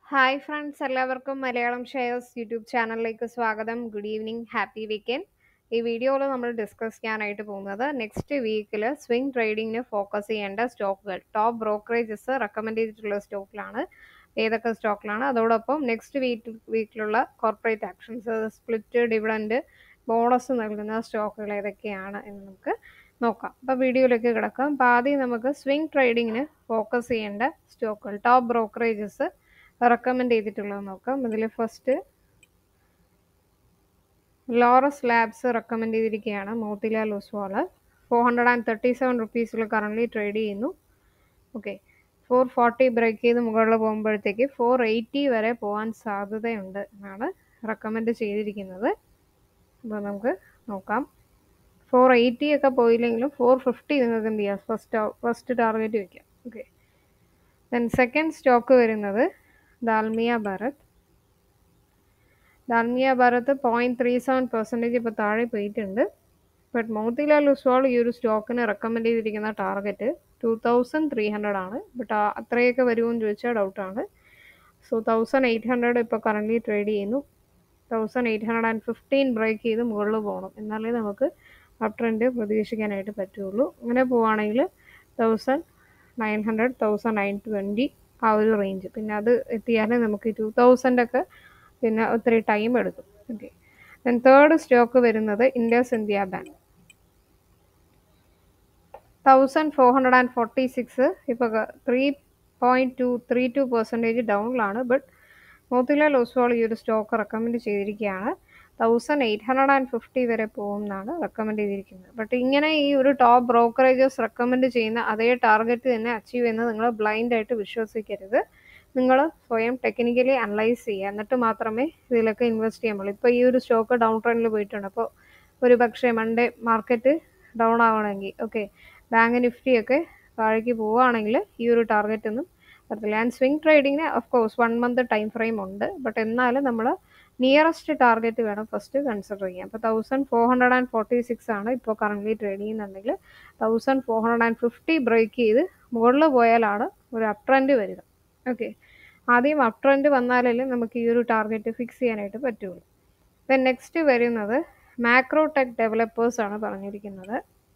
hi friends എല്ലാവർക്കും Malayalam shares YouTube ചാനലിലേക്ക് സ്വാഗതം ഗുഡ് ഈവനിങ് ഹാപ്പി വീക്കെൻഡ് ഈ വീഡിയോയിൽ നമ്മൾ ഡിസ്കസ് ചെയ്യാനായിട്ട് പോകുന്നത് നെക്സ്റ്റ് വീക്കിൽ സ്വിംഗ് ട്രേഡിങ്ങിന് ഫോക്കസ് ചെയ്യേണ്ട സ്റ്റോക്കുകൾ ടോപ്പ് ബ്രോക്കറേജസ് റെക്കമെൻഡ് ചെയ്തിട്ടുള്ള സ്റ്റോക്കിലാണ് ഏതൊക്കെ സ്റ്റോക്കിലാണ് അതോടൊപ്പം നെക്സ്റ്റ് വീക്ക് വീക്കിലുള്ള corporate actions split dividend bonus നൽകുന്ന സ്റ്റോക്കുകൾ ഏതൊക്കെയാണ് എന്ന് നമുക്ക് നോക്കാം അപ്പോൾ വീഡിയോയിലേക്ക് കിടക്കാം അപ്പോൾ ആദ്യം നമുക്ക് സ്വിംഗ് ട്രേഡിങ്ങിന് ഫോക്കസ് ചെയ്യേണ്ട സ്റ്റോക്കുകൾ ടോപ്പ് ബ്രോക്കറേജസ് റെക്കമെൻഡ് ചെയ്തിട്ടുള്ളത് നോക്കാം ഇതിൽ ഫസ്റ്റ് ലോറസ് ലാബ്സ് റെക്കമെൻഡ് ചെയ്തിരിക്കുകയാണ് Motilal Oswal four hundred and thirty seven റുപ്പീസിൽ കറൻ്റ്ലി ട്രേഡ് ചെയ്യുന്നു ഓക്കെ ഫോർ ഫോർട്ടി ബ്രേക്ക് ചെയ്ത് മുകളിൽ പോകുമ്പോഴത്തേക്ക് ഫോർ എയ്റ്റി വരെ പോകാൻ സാധ്യതയുണ്ട് എന്നാണ് റെക്കമെൻഡ് ചെയ്തിരിക്കുന്നത് അപ്പോൾ നമുക്ക് നോക്കാം ഫോർ എയ്റ്റി ഒക്കെ പോയില്ലെങ്കിലും ഫോർ ഫിഫ്റ്റി നിങ്ങൾക്ക് എന്ത് ചെയ്യാം ഫസ്റ്റ് ഫസ്റ്റ് ടാർഗറ്റ് വയ്ക്കാം ഓക്കെ ദെൻ സെക്കൻഡ് സ്റ്റോക്ക് വരുന്നത് Dalmia Bharat Dalmia Bharat point three seven percentage ഇപ്പോൾ താഴെ പോയിട്ടുണ്ട് ബട്ട് മോത്തിലാൽ ഒസ്വാൾ ഈ ഒരു സ്റ്റോക്കിന് റെക്കമെൻഡ് ചെയ്തിരിക്കുന്ന target two thousand three hundred ആണ് ബട്ട് അത്രയൊക്കെ വരുമോയെന്ന് ചോദിച്ചാൽ ഡൗട്ടാണ് സോ തൗസൻഡ് എയ്റ്റ് ഹൺഡ്രഡ് ഇപ്പോൾ കറൻ്റ്ലി ട്രേഡ് ചെയ്യുന്നു thousand eight hundred and fifteen break ചെയ്ത് മുകളിൽ പോകണം എന്നാലേ നമുക്ക് അപ് ട്രെൻഡ് പ്രതീക്ഷിക്കാനായിട്ട് പറ്റുള്ളൂ അങ്ങനെ പോവുകയാണെങ്കിൽ thousand nine hundred thousand nine twenty ആ ഒരു റേഞ്ച് പിന്നെ അത് എത്തിയാലേ നമുക്ക് ടു തൗസൻഡ് ഒക്കെ പിന്നെ ഒത്തിരി ടൈം എടുക്കും ഓക്കെ ദെൻ തേർഡ് സ്റ്റോക്ക് വരുന്നത് Indus India bank thousand four hundred and forty six ഇപ്പോൾ three point two three two percentage ഡൗണിലാണ് ബട്ട് മോത്തിലാൽ ഒസ്വാൾ ഈ ഒരു സ്റ്റോക്ക് റെക്കമെൻഡ് ചെയ്തിരിക്കുകയാണ് thousand eight hundred and fifty വരെ പോകും എന്നാണ് റെക്കമെൻഡ് ചെയ്തിരിക്കുന്നത് ബട്ട് ഇങ്ങനെ ഈ ഒരു ടോപ്പ് ബ്രോക്കറേജസ് റെക്കമെൻഡ് ചെയ്യുന്ന അതേ ടാർഗറ്റ് തന്നെ അച്ചീവ് ചെയ്യുന്നത് നിങ്ങൾ ബ്ലൈൻഡ് ആയിട്ട് വിശ്വസിക്കരുത് നിങ്ങൾ സ്വയം ടെക്നിക്കലി അനലൈസ് ചെയ്യുക എന്നിട്ട് മാത്രമേ ഇതിലൊക്കെ ഇൻവെസ്റ്റ് ചെയ്യാൻ പാടുള്ളൂ ഇപ്പോൾ ഈ ഒരു സ്റ്റോക്ക് ഡൗൺ ട്രെൻഡിൽ പോയിട്ടുണ്ട് അപ്പോൾ ഒരു പക്ഷേ മൺഡേ മാർക്കറ്റ് ഡൗൺ ആവണമെങ്കിൽ ഓക്കെ ബാങ്ക് നിഫ്റ്റിയൊക്കെ താഴേക്ക് പോവുകയാണെങ്കിൽ ഈ ഒരു ടാർഗറ്റ് ഒന്നും പറ്റില്ല ആൻഡ് സ്വിംഗ് ട്രേഡിങ്ങിന് of course one month time frame ഉണ്ട് ബട്ട് എന്നാലും നമ്മൾ നിയറസ്റ്റ് ടാർഗറ്റ് വേണം ഫസ്റ്റ് കൺസിഡർ ചെയ്യാം അപ്പോൾ thousand four hundred and forty six ആണ് ഇപ്പോൾ കറൻ്റ്ലി ട്രേഡ് ചെയ്യുന്നുണ്ടെങ്കിൽ thousand four hundred and fifty break ചെയ്ത് മുകളിൽ പോയാലാണ് ഒരു അപ് ട്രെൻഡ് വരിക ഓക്കെ ആദ്യം അപ് ട്രെൻഡ് വന്നാലല്ലേ നമുക്ക് ഈ ഒരു ടാർഗറ്റ് ഫിക്സ് ചെയ്യാനായിട്ട് പറ്റുള്ളൂ ദെൻ നെക്സ്റ്റ് വരുന്നത് മാക്രോ ടെക് ഡെവലപ്പേഴ്സ് ആണ് പറഞ്ഞിരിക്കുന്നത്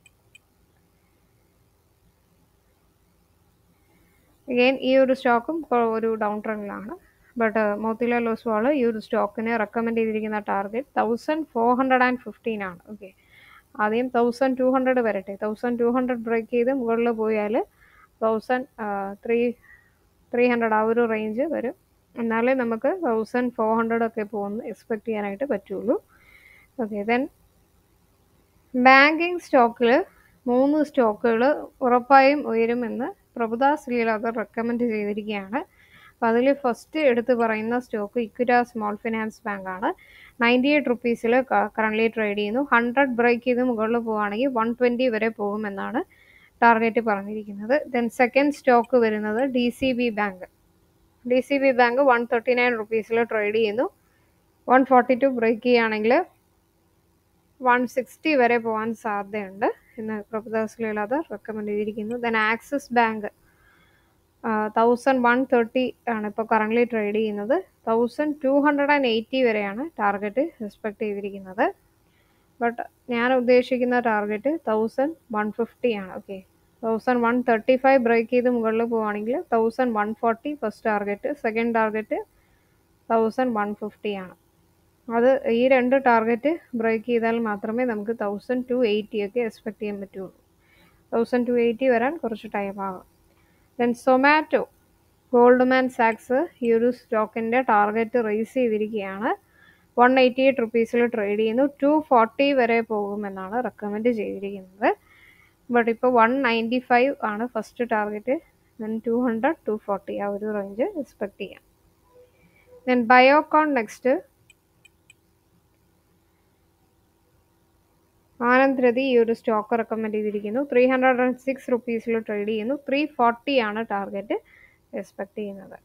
അഗെയിൻ ഈ ഒരു സ്റ്റോക്കും ഒരു ഡൗൺ ട്രെൻഡിലാണ് ബട്ട് മോത്തിലാൽ ഒസ്വാൾ ഈ ഒരു സ്റ്റോക്കിന് റെക്കമെൻഡ് ചെയ്തിരിക്കുന്ന target thousand four hundred and fifteen ആണ് ഓക്കെ ആദ്യം തൗസൻഡ് ടു ഹൺഡ്രഡ് വരട്ടെ തൗസൻഡ് ടു ഹൺഡ്രഡ് ബ്രേക്ക് ചെയ്ത് മുകളിൽ പോയാൽ തൗസൻഡ് ത്രീ ത്രീ ഹൺഡ്രഡ് ആ ഒരു റേഞ്ച് വരും എന്നാലേ നമുക്ക് തൗസൻഡ് ഫോർ ഹൺഡ്രഡ് ഒക്കെ പോകുന്നു എക്സ്പെക്റ്റ് ചെയ്യാനായിട്ട് പറ്റുള്ളൂ ഓക്കെ ദെൻ ബാങ്കിങ് സ്റ്റോക്കിൽ മൂന്ന് സ്റ്റോക്കുകൾ ഉറപ്പായും ഉയരുമെന്ന് പ്രഭുദാസ് ലീലാധർ റെക്കമെൻഡ് ചെയ്തിരിക്കുകയാണ് അപ്പോൾ അതിൽ ഫസ്റ്റ് എടുത്ത് പറയുന്ന stock Equitas small finance bank ആണ് നയൻറ്റി എയ്റ്റ് റുപ്പീസിൽ കറണ്ട്ലി ട്രേഡ് ചെയ്യുന്നു ഹൺഡ്രഡ് ബ്രേക്ക് ചെയ്ത് മുകളിൽ പോവുകയാണെങ്കിൽ വൺ ട്വൻറ്റി വരെ പോകുമെന്നാണ് ടാർഗറ്റ് പറഞ്ഞിരിക്കുന്നത് ദെൻ സെക്കൻഡ് സ്റ്റോക്ക് വരുന്നത് D C B bank D C B bank one thirty nine റുപ്പീസിൽ ട്രേഡ് ചെയ്യുന്നു വൺ ഫോർട്ടി ടു ബ്രേക്ക് ചെയ്യുകയാണെങ്കിൽ വൺ സിക്സ്റ്റി വരെ പോകാൻ സാധ്യതയുണ്ട് എന്ന് പ്രഭുദാസ് ലീലാധർ റെക്കമെൻഡ് ചെയ്തിരിക്കുന്നു then Axis bank thousand one thirty ആണ് ഇപ്പോൾ കറൻ്റ്ലി ട്രേഡ് ചെയ്യുന്നത് thousand two hundred and eighty വരെയാണ് ടാർഗറ്റ് എക്സ്പെക്ട് ചെയ്തിരിക്കുന്നത് ബട്ട് ഞാൻ ഉദ്ദേശിക്കുന്ന ടാർഗറ്റ് തൗസൻഡ് വൺ ഫിഫ്റ്റി ആണ് okay thousand one thirty five break ചെയ്ത് മുകളിൽ പോവുകയാണെങ്കിൽ thousand one forty first target second target thousand one fifty ആണ് അത് ഈ രണ്ട് ടാർഗറ്റ് ബ്രേക്ക് ചെയ്താൽ മാത്രമേ നമുക്ക് തൗസൻഡ് ടു എയ്റ്റി ഒക്കെ എക്സ്പെക്ട് ചെയ്യാൻ പറ്റുള്ളൂ തൗസൻഡ് ടു എയ്റ്റി വരാൻ കുറച്ച് ടൈം ആകും ദെൻ സൊമാറ്റോ ഗോൾഡ്മാൻ സാക്സ് ഈ ഒരു സ്റ്റോക്കിൻ്റെ ടാർഗറ്റ് റേസ് ചെയ്തിരിക്കുകയാണ് വൺ എയ്റ്റി എയ്റ്റ് റുപ്പീസിൽ ട്രേഡ് ചെയ്യുന്നു ടു ഫോർട്ടി വരെ പോകുമെന്നാണ് റെക്കമെൻഡ് ചെയ്തിരിക്കുന്നത് ബട്ട് ഇപ്പോൾ വൺ നയൻറ്റി ഫൈവ് ആണ് first target then two hundred two forty ആ ഒരു റേഞ്ച് എക്സ്പെക്ട് ചെയ്യാം ദെൻ ബയോകോൺ നെക്സ്റ്റ് ആനന്ദ് രതി ഈ ഒരു സ്റ്റോക്ക് റെക്കമെൻഡ് ചെയ്തിരിക്കുന്നു ത്രീ ഹൺഡ്രഡ് ആൻഡ് സിക്സ് റുപ്പീസിൽ ട്രേഡ് ചെയ്യുന്നു ത്രീ ഫോർട്ടി ആണ് ടാർഗറ്റ് എക്സ്പെക്ട് ചെയ്യുന്നത്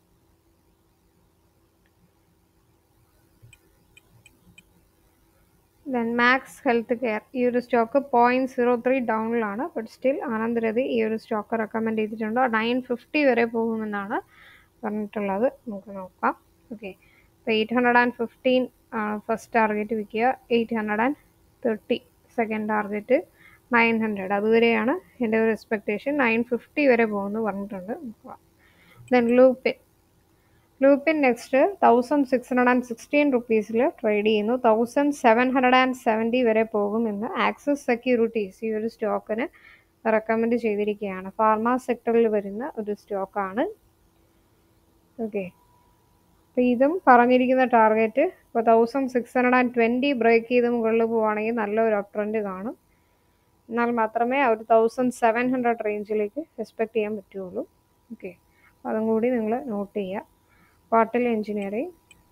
ദെൻ മാക്സ് ഹെൽത്ത് കെയർ ഈ ഒരു stock point zero three ഡൗണിലാണ് but still Anand Rathi ഈ ഒരു സ്റ്റോക്ക് റെക്കമെൻഡ് ചെയ്തിട്ടുണ്ട് നയൻ ഫിഫ്റ്റി വരെ പോകുമെന്നാണ് പറഞ്ഞിട്ടുള്ളത് നമുക്ക് നോക്കാം ഓക്കെ അപ്പോൾ eight hundred and fifteen first target വിൽക്കുക eight hundred and thirty second target nine hundred അതുവരെയാണ് എൻ്റെ ഒരു എക്സ്പെക്റ്റേഷൻ നയൻ ഫിഫ്റ്റി വരെ പോകുമെന്ന് പറഞ്ഞിട്ടുണ്ട് then Lupin Lupin next thousand six hundred and sixteen റുപ്പീസിൽ ട്രേഡ് ചെയ്യുന്നു thousand seven hundred and seventy വരെ പോകുമെന്ന് ആക്സിസ് സെക്യൂരിറ്റീസ് ഈ ഒരു സ്റ്റോക്കിന് റെക്കമെൻഡ് ചെയ്തിരിക്കുകയാണ് ഫാർമ സെക്ടറിൽ വരുന്ന ഒരു സ്റ്റോക്കാണ് ഓക്കെ അപ്പോൾ ഇതും പറഞ്ഞിരിക്കുന്ന ടാർഗറ്റ് ഇപ്പോൾ thousand six hundred and twenty break ചെയ്ത് മുകളിൽ പോവുകയാണെങ്കിൽ നല്ലൊരു അപ് ട്രെൻഡ് കാണും എന്നാൽ മാത്രമേ ആ ഒരു തൗസൻഡ് സെവൻ ഹൺഡ്രഡ് റേഞ്ചിലേക്ക് എക്സ്പെക്ട് ചെയ്യാൻ പറ്റുള്ളൂ ഓക്കെ അതും കൂടി നിങ്ങൾ നോട്ട് ചെയ്യുക പാട്ടിൽ എഞ്ചിനീയറിംഗ്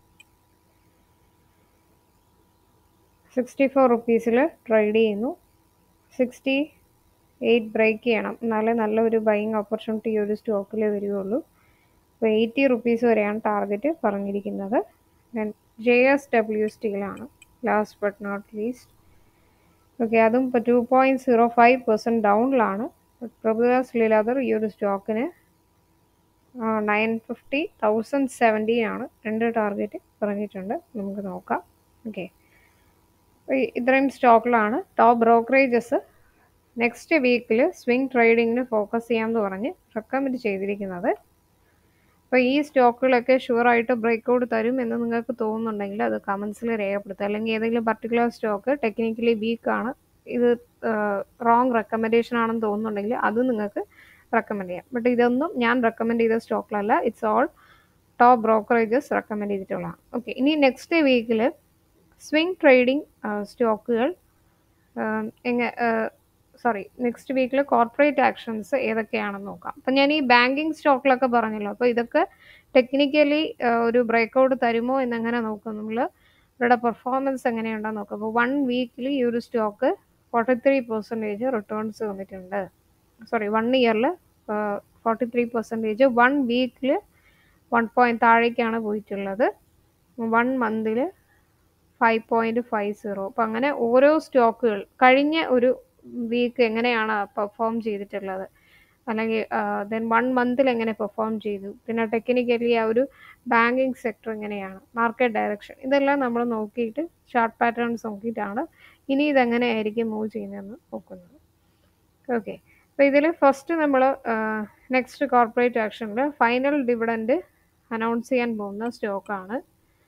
സിക്സ്റ്റി ഫോർ റുപ്പീസിൽ ട്രേഡ് ചെയ്യുന്നു സിക്സ്റ്റി എയ്റ്റ് ബ്രേക്ക് ചെയ്യണം എന്നാലേ നല്ലൊരു ബൈങ് ഓപ്പർച്യൂണിറ്റി ഈ ഒരു സ്റ്റോക്കിൽ വരികയുള്ളൂ അപ്പോൾ എയ്റ്റി റുപ്പീസ് വരെയാണ് ടാർഗറ്റ് പറഞ്ഞിരിക്കുന്നത് ദെൻ ജെ എസ് ഡബ്ല്യു സ്റ്റീലാണ് last but not least okay അതും ഇപ്പോൾ two point zero five percent ഡൗണിലാണ് പ്രഭുദാസ് ലീലാദർ ഈ ഒരു സ്റ്റോക്കിന് നയൻ ഫിഫ്റ്റി തൗസൻഡ് സെവൻറ്റീൻ ആണ് രണ്ട് ടാർഗറ്റ് പറഞ്ഞിട്ടുണ്ട് നമുക്ക് നോക്കാം ഓക്കെ ഇത്രയും സ്റ്റോക്കിലാണ് ടോപ്പ് ബ്രോക്കറേജസ് നെക്സ്റ്റ് വീക്കിൽ സ്വിംഗ് ട്രേഡിങ്ങിന് ഫോക്കസ് ചെയ്യാമെന്ന് പറഞ്ഞ് റെക്കമെൻഡ് ചെയ്തിരിക്കുന്നത് അപ്പോൾ ഈ സ്റ്റോക്കുകളൊക്കെ ഷുവറായിട്ട് ബ്രേക്ക് ഔട്ട് തരും എന്ന് നിങ്ങൾക്ക് തോന്നുന്നുണ്ടെങ്കിൽ അത് കമൻസിൽ രേഖപ്പെടുത്തുക അല്ലെങ്കിൽ ഏതെങ്കിലും പർട്ടിക്കുലർ സ്റ്റോക്ക് ടെക്നിക്കലി വീക്കാണ് ഇത് റോങ് റെക്കമെൻഡേഷൻ ആണെന്ന് തോന്നുന്നുണ്ടെങ്കിൽ അത് നിങ്ങൾക്ക് റെക്കമെൻഡ് ചെയ്യാം ബട്ട് ഇതൊന്നും ഞാൻ റെക്കമെൻഡ് ചെയ്ത സ്റ്റോക്കിലല്ല it's all top brokerages recommend ചെയ്തിട്ടുള്ളതാണ് ഓക്കെ ഇനി നെക്സ്റ്റ് വീക്കിൽ സ്വിംഗ് ട്രേഡിംഗ് സ്റ്റോക്കുകൾ എങ്ങനെ സോറി നെക്സ്റ്റ് വീക്കിൽ കോർപ്പറേറ്റ് ആക്ഷൻസ് ഏതൊക്കെയാണെന്ന് നോക്കാം അപ്പം ഞാൻ ഈ ബാങ്കിങ് സ്റ്റോക്കിലൊക്കെ പറഞ്ഞല്ലോ അപ്പോൾ ഇതൊക്കെ ടെക്നിക്കലി ഒരു ബ്രേക്ക് ഔട്ട് തരുമോ എന്നെങ്ങനെ നോക്കും നമ്മൾ ഇവരുടെ പെർഫോമൻസ് എങ്ങനെയുണ്ടെന്ന് നോക്കാം അപ്പോൾ വൺ വീക്കിൽ ഈ ഒരു stock forty three percentage returns വന്നിട്ടുണ്ട് സോറി വൺ ഇയറിൽ ഫോർട്ടി ത്രീ പെർസെൻറ്റേജ് വൺ വീക്കിൽ വൺ പോയിൻറ്റ് താഴേക്കാണ് പോയിട്ടുള്ളത് വൺ മന്തിൽ ഫൈവ് പോയിൻറ്റ് ഫൈവ് സീറോ അപ്പം അങ്ങനെ ഓരോ സ്റ്റോക്കുകൾ കഴിഞ്ഞ ഒരു വീക്ക് എങ്ങനെയാണ് പെർഫോം ചെയ്തിട്ടുള്ളത് അല്ലെങ്കിൽ ദെൻ വൺ മന്തിൽ എങ്ങനെ പെർഫോം ചെയ്തു പിന്നെ ടെക്നിക്കലി ആ ഒരു ബാങ്കിങ് സെക്ടർ എങ്ങനെയാണ് മാർക്കറ്റ് ഡയറക്ഷൻ ഇതെല്ലാം നമ്മൾ നോക്കിയിട്ട് ചാർട്ട് പാറ്റേൺസ് നോക്കിയിട്ടാണ് ഇനി ഇതെങ്ങനെയായിരിക്കും മൂവ് ചെയ്യുന്നതെന്ന് നോക്കുന്നത് ഓക്കെ അപ്പോൾ ഇതിൽ ഫസ്റ്റ് നമ്മൾ നെക്സ്റ്റ് കോർപ്പറേറ്റ് ആക്ഷനിൽ ഫൈനൽ ഡിവിഡൻഡ് അനൗൺസ് ചെയ്യാൻ പോകുന്ന സ്റ്റോക്കാണ്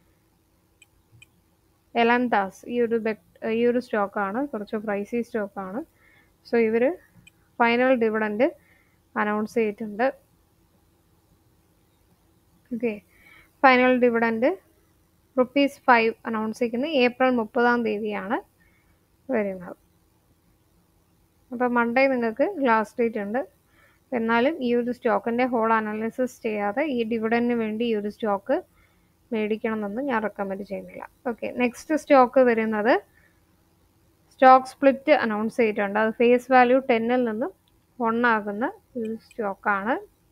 എലന്താസ് ഈ ഒരു ബെക് ഈ ഒരു സ്റ്റോക്കാണ് കുറച്ച് പ്രൈസി സ്റ്റോക്കാണ് സോ ഇവർ ഫൈനൽ ഡിവിഡൻഡ് അനൗൺസ് ചെയ്തിട്ടുണ്ട് okay final dividend rupees five announce ചെയ്യുന്നത് ഏപ്രിൽ മുപ്പതാം തീയതിയാണ് വരുന്നത് അപ്പോൾ മൺഡേ നിങ്ങൾക്ക് ലാസ്റ്റ് ഡേറ്റ് ഉണ്ട് എന്നാലും ഈ ഒരു സ്റ്റോക്കിൻ്റെ ഹോൾ അനാലിസിസ് ചെയ്യാതെ ഈ ഡിവിഡൻഡിന് വേണ്ടി ഈ ഒരു സ്റ്റോക്ക് മേടിക്കണമെന്ന് ഞാൻ റെക്കമെൻഡ് ചെയ്യുന്നില്ല ഓക്കെ നെക്സ്റ്റ് സ്റ്റോക്ക് വരുന്നത് സ്റ്റോക്ക് സ്പ്ലിറ്റ് അനൗൺസ് ചെയ്തിട്ടുണ്ട് അത് ഫേസ് വാല്യൂ ടെന്നിൽ നിന്നും വൺ ആകുന്ന ഒരു സ്റ്റോക്കാണ്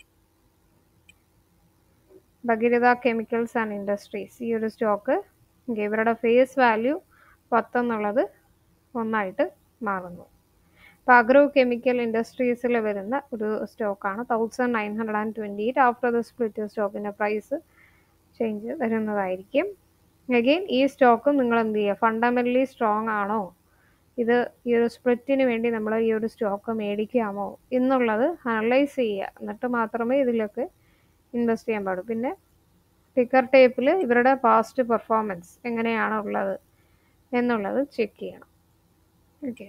ഭഗീരഥ കെമിക്കൽസ് ആൻഡ് ഇൻഡസ്ട്രീസ് ഈ ഒരു സ്റ്റോക്ക് ഇവരുടെ ഫേസ് വാല്യൂ പത്തെന്നുള്ളത് ഒന്നായിട്ട് മാറുന്നു അപ്പോൾ അഗ്രോ കെമിക്കൽ ഇൻഡസ്ട്രീസിൽ വരുന്ന ഒരു സ്റ്റോക്കാണ് thousand nine hundred and twenty eight after the split സ്റ്റോക്കിൻ്റെ പ്രൈസ് ചേഞ്ച് വരുന്നതായിരിക്കും അഗെയിൻ ഈ സ്റ്റോക്കും നിങ്ങൾ എന്ത് ചെയ്യുക ഫണ്ടമെൻ്റലി സ്ട്രോങ് ആണോ ഇത് ഈ ഒരു സ്പ്ലിറ്റിന് വേണ്ടി നമ്മൾ ഈ ഒരു സ്റ്റോക്ക് മേടിക്കാമോ എന്നുള്ളത് അനലൈസ് ചെയ്യുക എന്നിട്ട് മാത്രമേ ഇതിലൊക്കെ ഇൻവെസ്റ്റ് ചെയ്യാൻ പാടുള്ളൂ പിന്നെ ടിക്കർ ടേപ്പിൽ ഇവരുടെ പാസ്റ്റ് പെർഫോമൻസ് എങ്ങനെയാണ് ഉള്ളത് എന്നുള്ളത് ചെക്ക് ചെയ്യണം ഓക്കെ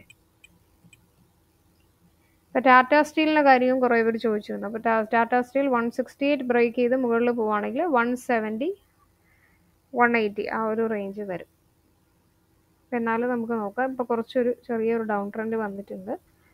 ഇപ്പോൾ ടാറ്റ സ്റ്റീലിൻ്റെ കാര്യവും കുറേ പേര് ചോദിച്ചിരുന്നു അപ്പോൾ Tata steel one sixty eight break ചെയ്ത് മുകളിൽ പോവുകയാണെങ്കിൽ വൺ സെവൻറ്റി വൺ എയ്റ്റി ആ ഒരു റേഞ്ച് വരും എന്നാലും നമുക്ക് നോക്കാം ഇപ്പോൾ കുറച്ചൊരു ചെറിയൊരു ഡൗൺ ട്രെൻഡ് വന്നിട്ടുണ്ട്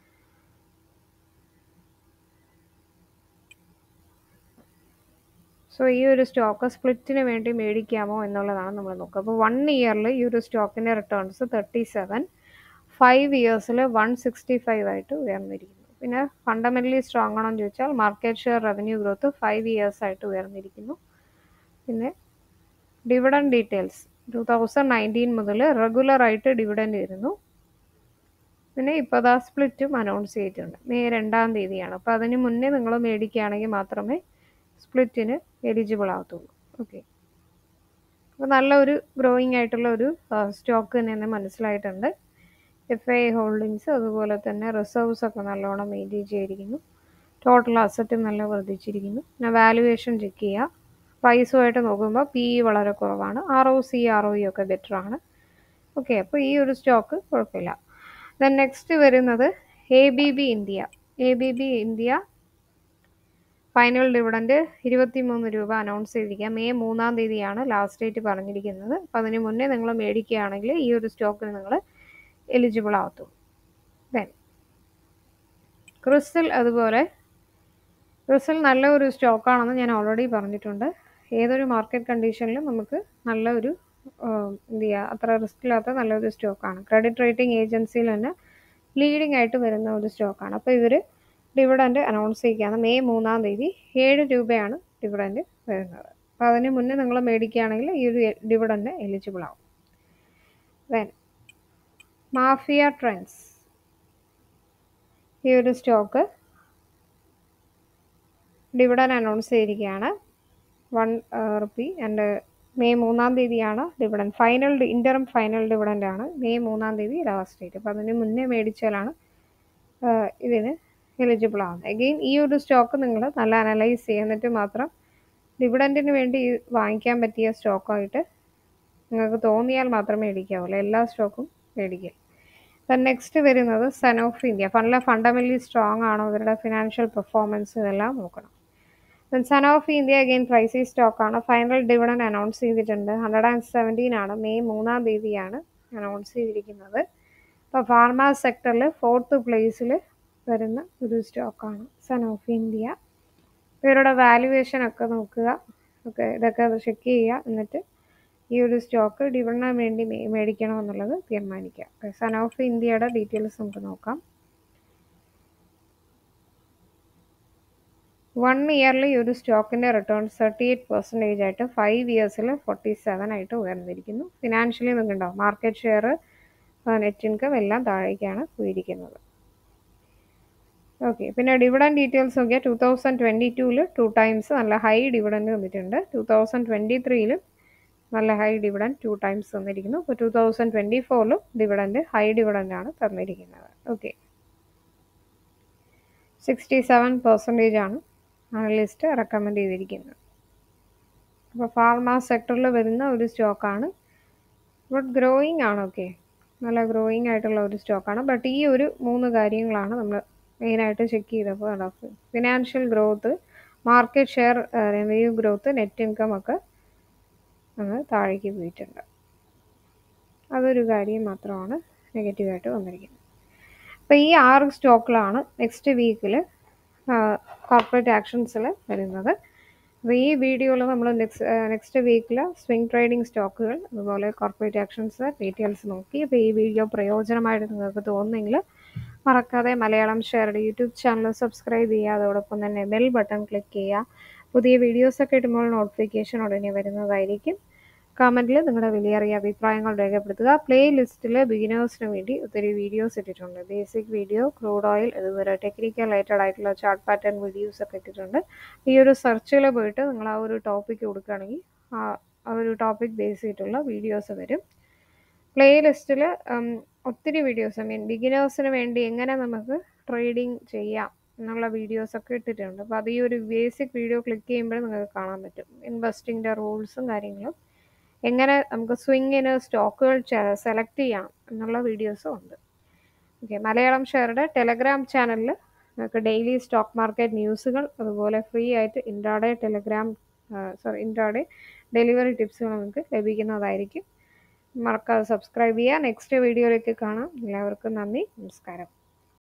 സോ ഈ ഒരു സ്റ്റോക്ക് സ്പ്ലിറ്റിന് വേണ്ടി മേടിക്കാമോ എന്നുള്ളതാണ് നമ്മൾ നോക്കുക അപ്പോൾ വൺ ഇയറിൽ ഈ ഒരു സ്റ്റോക്കിൻ്റെ റിട്ടേൺസ് തേർട്ടി സെവൻ ഫൈവ് ഇയേഴ്സിൽ വൺ സിക്സ്റ്റി ഫൈവ് ആയിട്ട് ഉയർന്നിരിക്കുന്നു പിന്നെ ഫണ്ടമെൻ്റലി സ്ട്രോങ് ആണോ എന്ന് ചോദിച്ചാൽ market share revenue growth five years ആയിട്ട് ഉയർന്നിരിക്കുന്നു പിന്നെ dividend details two thousand nineteen മുതൽ റെഗുലറായിട്ട് ഡിവിഡൻഡ് വരുന്നു പിന്നെ ഇപ്പോൾ ദാ സ്പ്ലിറ്റും അനൗൺസ് ചെയ്തിട്ടുണ്ട് മെയ് രണ്ടാം തീയതിയാണ് അപ്പോൾ അതിന് മുന്നേ നിങ്ങൾ മേടിക്കുകയാണെങ്കിൽ മാത്രമേ സ്പ്ലിറ്റിന് എലിജിബിൾ ആകത്തുള്ളൂ ഓക്കെ അപ്പോൾ നല്ലൊരു ഗ്രോയിങ് ആയിട്ടുള്ള ഒരു സ്റ്റോക്ക് തന്നെ മനസ്സിലായിട്ടുണ്ട് എഫ് ഐ ഹോൾഡിങ്സ് അതുപോലെ തന്നെ റിസർവ്സ് ഒക്കെ നല്ലോണം മെയിൻറ്റെയിൻ ചെയ്തിരിക്കുന്നു ടോട്ടൽ അസറ്റ് നല്ല വർദ്ധിച്ചിരിക്കുന്നു പിന്നെ വാലുവേഷൻ ചെക്ക് ചെയ്യുക പ്രൈസുമായിട്ട് നോക്കുമ്പോൾ പി ഇ വളരെ കുറവാണ് R O C R O E ഒക്കെ ബെറ്റർ ആണ് ഓക്കെ അപ്പോൾ ഈ ഒരു സ്റ്റോക്ക് കുഴപ്പമില്ല ദെൻ നെക്സ്റ്റ് വരുന്നത് A B B India A B B India final dividend ഇരുപത്തി മൂന്ന് രൂപ അനൗൺസ് ചെയ്തിരിക്കുക മെയ് മൂന്നാം തീയതിയാണ് ലാസ്റ്റ് ഡേറ്റ് പറഞ്ഞിരിക്കുന്നത് അപ്പോൾ അതിന് മുന്നേ നിങ്ങൾ മേടിക്കുകയാണെങ്കിൽ ഈ ഒരു സ്റ്റോക്കിന് നിങ്ങൾ എലിജിബിൾ ആവത്തുള്ളൂ ദെൻ ക്രിസ്റ്റൽ അതുപോലെ ക്രിസ്റ്റൽ നല്ല ഒരു സ്റ്റോക്കാണെന്ന് ഞാൻ ഓൾറെഡി പറഞ്ഞിട്ടുണ്ട് ഏതൊരു മാർക്കറ്റ് കണ്ടീഷനിലും നമുക്ക് നല്ല ഒരു എന്ത് ചെയ്യുക അത്ര റിസ്ക് ഇല്ലാത്ത നല്ലൊരു സ്റ്റോക്കാണ് ക്രെഡിറ്റ് റേറ്റിംഗ് ഏജൻസിയിൽ തന്നെ ലീഡിംഗ് ആയിട്ട് വരുന്ന ഒരു സ്റ്റോക്കാണ് അപ്പോൾ ഇവർ ഡിവിഡൻഡ് അനൗൺസ് ചെയ്യുകയാണ് മെയ് മൂന്നാം തീയതി ഏഴ് രൂപയാണ് ഡിവിഡൻഡ് വരുന്നത് അപ്പോൾ അതിന് മുന്നേ നിങ്ങൾ മേടിക്കുകയാണെങ്കിൽ ഈ ഒരു ഡിവിഡൻഡ് എലിജിബിൾ ആവും ദെൻ മാഫിയ ട്രെൻഡ്സ് ഈ ഒരു സ്റ്റോക്ക് ഡിവിഡൻ അനൗൺസ് ചെയ്തിരിക്കുകയാണ് വൺ റുപ്പി ആൻഡ് മെയ് മൂന്നാം തീയതിയാണ് dividend final interim final dividend ആണ് മെയ് മൂന്നാം തീയതി ലാസ്റ്റ് ഡേറ്റ് അപ്പോൾ അതിന് മുന്നേ മേടിച്ചാലാണ് ഇതിന് എലിജിബിൾ ആവുന്നത് എഗെയിൻ ഈ ഒരു സ്റ്റോക്ക് നിങ്ങൾ നല്ല അനലൈസ് ചെയ്യുക എന്നിട്ട് മാത്രം ഡിവിഡൻറ്റിന് വേണ്ടി വാങ്ങിക്കാൻ പറ്റിയ സ്റ്റോക്കായിട്ട് നിങ്ങൾക്ക് തോന്നിയാൽ മാത്രമേ മേടിക്കാവുള്ളൂ എല്ലാ സ്റ്റോക്കും മേടിക്കുക ദെൻ നെക്സ്റ്റ് വരുന്നത് സൺ ഓഫ് ഇന്ത്യ നല്ല ഫണ്ടമെൻ്റലി സ്ട്രോങ് ആണോ ഇവരുടെ ഫിനാൻഷ്യൽ പെർഫോമൻസ് ഇതെല്ലാം നോക്കണം then Sanofi India again pricey സ്റ്റോക്കാണ് ഫൈനൽ ഡിവിഡൻ അനൗൺസ് ചെയ്തിട്ടുണ്ട് ഹൺഡ്രഡ് ആൻഡ് സെവൻറ്റീൻ ആണ് മെയ് മൂന്നാം തീയതിയാണ് അനൗൺസ് ചെയ്തിരിക്കുന്നത് അപ്പോൾ ഫാർമ സെക്ടറിൽ ഫോർത്ത് പ്ലേസിൽ വരുന്ന ഒരു സ്റ്റോക്കാണ് സൺ ഓഫ് ഇന്ത്യ ഇവരുടെ വാല്യുവേഷൻ ഒക്കെ നോക്കുക ഒക്കെ ഇതൊക്കെ ചെക്ക് ചെയ്യുക എന്നിട്ട് ഈ ഒരു സ്റ്റോക്ക് ഡിവിഡന് വേണ്ടി മേടിക്കണോ എന്നുള്ളത് തീരുമാനിക്കുക സൺ ഓഫ് ഇന്ത്യയുടെ ഡീറ്റെയിൽസ് നമുക്ക് നോക്കാം വൺ ഇയർലി ഒരു സ്റ്റോക്കിൻ്റെ റിട്ടേൺ തേർട്ടി എയ്റ്റ് പെർസെൻറ്റേജ് ആയിട്ട് ഫൈവ് ഇയേഴ്സിൽ ഫോർട്ടി സെവൻ ആയിട്ട് ഉയർന്നിരിക്കുന്നു ഫിനാൻഷ്യലി നിങ്ങൾക്കുണ്ടാവും മാർക്കറ്റ് ഷെയർ നെറ്റ് ഇൻകം എല്ലാം താഴേക്കാണ് പോയിരിക്കുന്നത് ഓക്കെ പിന്നെ ഡിവിഡൻ ഡീറ്റെയിൽസ് നോക്കിയാൽ ടു തൗസൻഡ് ട്വൻറ്റി ടൂവിൽ ടു ടൈംസ് നല്ല ഹൈ ഡിവിഡൻഡ് വന്നിട്ടുണ്ട് ടു തൗസൻഡ് ട്വൻറ്റി ത്രീയിലും നല്ല ഹൈ ഡിവിഡൻഡ് ടു ടൈംസ് തന്നിരിക്കുന്നു ഇപ്പോൾ ടു തൗസൻഡ് ട്വൻറ്റി ഫോറിലും ഡിവിഡൻഡ് ഹൈ ഡിവിഡൻഡ് ആണ് തന്നിരിക്കുന്നത് ഓക്കെ സിക്സ്റ്റി സെവൻ പെർസെൻറ്റേജ് ആണ് അനലിസ്റ്റ് റെക്കമെൻഡ് ചെയ്തിരിക്കുന്നത് അപ്പോൾ ഫാർമ സെക്ടറിൽ വരുന്ന ഒരു സ്റ്റോക്കാണ് ബട്ട് ഗ്രോയിങ് ആണ് ഓക്കെ നല്ല ഗ്രോയിങ് ആയിട്ടുള്ള ഒരു സ്റ്റോക്കാണ് ബട്ട് ഈ ഒരു മൂന്ന് കാര്യങ്ങളാണ് നമ്മൾ മെയിനായിട്ട് ചെക്ക് ചെയ്തപ്പോൾ financial growth market share revenue growth net income ഒക്കെ അങ്ങ് താഴേക്ക് പോയിട്ടുണ്ട് അതൊരു കാര്യം മാത്രമാണ് നെഗറ്റീവായിട്ട് വന്നിരിക്കുന്നത് അപ്പോൾ ഈ ആറ് സ്റ്റോക്കിലാണ് നെക്സ്റ്റ് വീക്കിൽ കോർപ്പറേറ്റ് ആക്ഷൻസിൽ വരുന്നത് അപ്പോൾ ഈ വീഡിയോയിൽ നമ്മൾ നെക്സ്റ്റ് നെക്സ്റ്റ് വീക്കിൽ സ്വിംഗ് ട്രേഡിംഗ് സ്റ്റോക്കുകൾ അതുപോലെ കോർപ്പറേറ്റ് ആക്ഷൻസ് ഡീറ്റെയിൽസ് നോക്കി അപ്പോൾ ഈ വീഡിയോ പ്രയോജനമായിട്ട് നിങ്ങൾക്ക് തോന്നുന്നെങ്കിൽ മറക്കാതെ മലയാളം ഷെയറുടെ യൂട്യൂബ് ചാനൽ സബ്സ്ക്രൈബ് ചെയ്യുക അതോടൊപ്പം തന്നെ ബെൽ ബട്ടൺ ക്ലിക്ക് ചെയ്യുക പുതിയ വീഡിയോസൊക്കെ ഇടുമ്പോൾ നോട്ടിഫിക്കേഷൻ ഉടനെ വരുന്നതായിരിക്കും കമൻറ്റിൽ നിങ്ങളുടെ വിലയേറിയ അഭിപ്രായങ്ങൾ രേഖപ്പെടുത്തുക പ്ലേ ലിസ്റ്റിൽ ബിഗിനേഴ്സിന് വേണ്ടി ഒത്തിരി വീഡിയോസ് ഇട്ടിട്ടുണ്ട് ബേസിക് വീഡിയോ ക്രൂഡ് ഓയിൽ അതുപോലെ ടെക്നിക്കൽ റിലേറ്റഡ് ആയിട്ടുള്ള ചാർട്ട് പാറ്റേൺ വീഡിയോസ് ഒക്കെ ഇട്ടിട്ടുണ്ട് ഈ ഒരു സെർച്ചിൽ പോയിട്ട് നിങ്ങൾ ആ ഒരു ടോപ്പിക്ക് കൊടുക്കുകയാണെങ്കിൽ ആ ഒരു ടോപ്പിക് ബേസ് ചെയ്തിട്ടുള്ള വീഡിയോസ് വരും പ്ലേ ലിസ്റ്റിൽ ഒത്തിരി വീഡിയോസ് ഐ മീൻ ബിഗിനേഴ്സിന് വേണ്ടി എങ്ങനെ നമുക്ക് ട്രേഡിംഗ് ചെയ്യാം എന്നുള്ള വീഡിയോസൊക്കെ ഇട്ടിട്ടുണ്ട് അപ്പോൾ അത് ഈ ഒരു ബേസിക് വീഡിയോ ക്ലിക്ക് ചെയ്യുമ്പോൾ നിങ്ങൾക്ക് കാണാൻ പറ്റും ഇൻവെസ്റ്റിങ്ങിൻ്റെ റൂൾസും കാര്യങ്ങളും എങ്ങനെ നമുക്ക് സ്വിങ്ങിന് സ്റ്റോക്കുകൾ സെലക്ട് ചെയ്യാം എന്നുള്ള വീഡിയോസും ഉണ്ട് ഓക്കെ മലയാളം ഷെയറുടെ ടെലഗ്രാം ചാനലിൽ നമുക്ക് ഡെയിലി സ്റ്റോക്ക് മാർക്കറ്റ് ന്യൂസുകൾ അതുപോലെ ഫ്രീ ആയിട്ട് intraday Telegram sorry intraday delivery ടിപ്സുകൾ നമുക്ക് ലഭിക്കുന്നതായിരിക്കും മറക്കാതെ സബ്സ്ക്രൈബ് ചെയ്യുക നെക്സ്റ്റ് വീഡിയോയിലേക്ക് കാണാം എല്ലാവർക്കും നന്ദി നമസ്കാരം